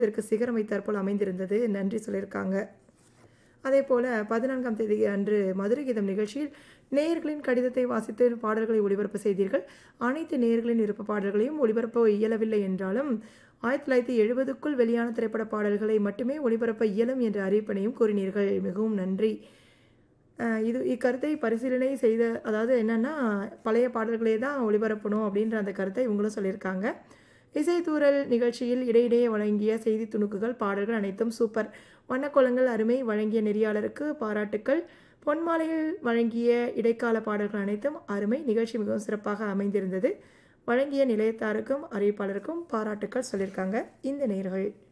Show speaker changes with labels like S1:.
S1: இதற்கு சிகரம் வைத்தாற்போல் அமைந்திருந்தது நன்றி சொல்லியிருக்காங்க அதே போல் பதினான்காம் தேதி அன்று மதுரை கீதம் நிகழ்ச்சியில் நேயர்களின் கடிதத்தை வாசித்து பாடல்களை ஒளிபரப்பு செய்தீர்கள் அனைத்து நேயர்களின் விருப்ப பாடல்களையும் ஒளிபரப்ப இயலவில்லை என்றாலும் ஆயிரத்தி தொள்ளாயிரத்தி எழுபதுக்குள் வெளியான திரைப்பட பாடல்களை மட்டுமே ஒளிபரப்ப இயலும் என்ற அறிவிப்பினையும் கூறினீர்கள் மிகவும் நன்றி அஹ் இது இக்கருத்தை பரிசீலனை செய்த அதாவது என்னென்னா பழைய பாடல்களே தான் ஒளிபரப்பணும் அப்படின்ற அந்த கருத்தை இவங்களும் சொல்லியிருக்காங்க இசைத்தூரல் நிகழ்ச்சியில் இடையிடையே வழங்கிய செய்தி துணுக்குகள் பாடல்கள் அனைத்தும் சூப்பர் வண்ணக்கோலங்கள் அருமை வழங்கிய நெறியாளருக்கு பாராட்டுக்கள் பொன்மாலையில் வழங்கிய இடைக்கால பாடல்கள் அனைத்தும் அருமை நிகழ்ச்சி மிகவும் சிறப்பாக அமைந்திருந்தது வழங்கிய நிலையத்தாருக்கும் அறிவிப்பாளருக்கும் பாராட்டுக்கள் சொல்லியிருக்காங்க இந்த நேர்கள்